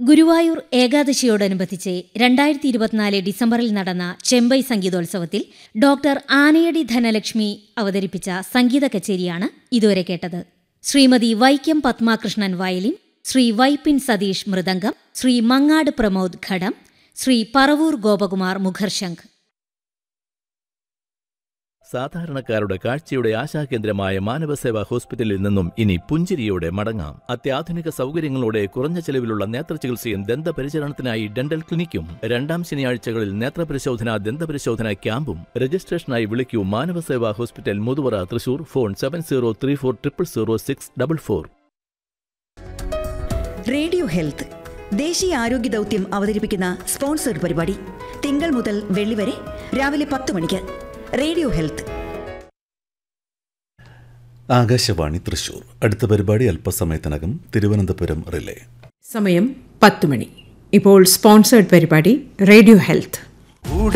ഗുരുവായൂർ ഏകാദശിയോടനുബന്ധിച്ച് രണ്ടായിരത്തി ഇരുപത്തിനാല് ഡിസംബറിൽ നടന്ന ചെമ്പൈ സംഗീതോത്സവത്തിൽ ഡോക്ടർ ആനയടി ധനലക്ഷ്മി അവതരിപ്പിച്ച സംഗീത കച്ചേരിയാണ് ഇതുവരെ കേട്ടത് ശ്രീമതി വൈക്കം പത്മാകൃഷ്ണൻ വയലിൻ ശ്രീ വൈപ്പിൻ സതീഷ് മൃദംഗം ശ്രീ മങ്ങാട് പ്രമോദ് ഘടം ശ്രീ പറവൂർ ഗോപകുമാർ മുഖർശംഖ് സാധാരണക്കാരുടെ കാഴ്ചയുടെ ആശാകേന്ദ്രമായ മാനവസേവാ ഹോസ്പിറ്റലിൽ നിന്നും ഇനി പുഞ്ചിരിയോടെ മടങ്ങാം അത്യാധുനിക സൗകര്യങ്ങളോടെ കുറഞ്ഞ ചെലവിലുള്ള നേത്രചികിത്സയും ദന്തപരിചരണത്തിനായി ഡെന്റൽ ക്ലിനിക്കും രണ്ടാം ശനിയാഴ്ചകളിൽ നേത്രപരിശോധന ദന്തപരിശോധന ക്യാമ്പും രജിസ്ട്രേഷനായി വിളിക്കൂ Manavaseva hospital Muthuvara Thrissur phone seven zero three four triple zero six double four radio health ദേശീയ ആരോഗ്യ ദൗത്യം അവതരിപ്പിക്കുന്ന സ്പോൺസർഡ് പരിപാടി തിങ്കൾ മുതൽ വെള്ളി വരെ രാവിലെ പത്ത് മണിക്ക് റേഡിയോ ഹെൽത്ത് ആകാശവാണി തൃശൂർ അടുത്ത പരിപാടി അല്പസമയത്തിനകം തിരുവനന്തപുരം റിലേ സമയം പത്ത് മണി ഇപ്പോൾ സ്പോൺസേഡ് പരിപാടി റേഡിയോ ഹെൽത്ത്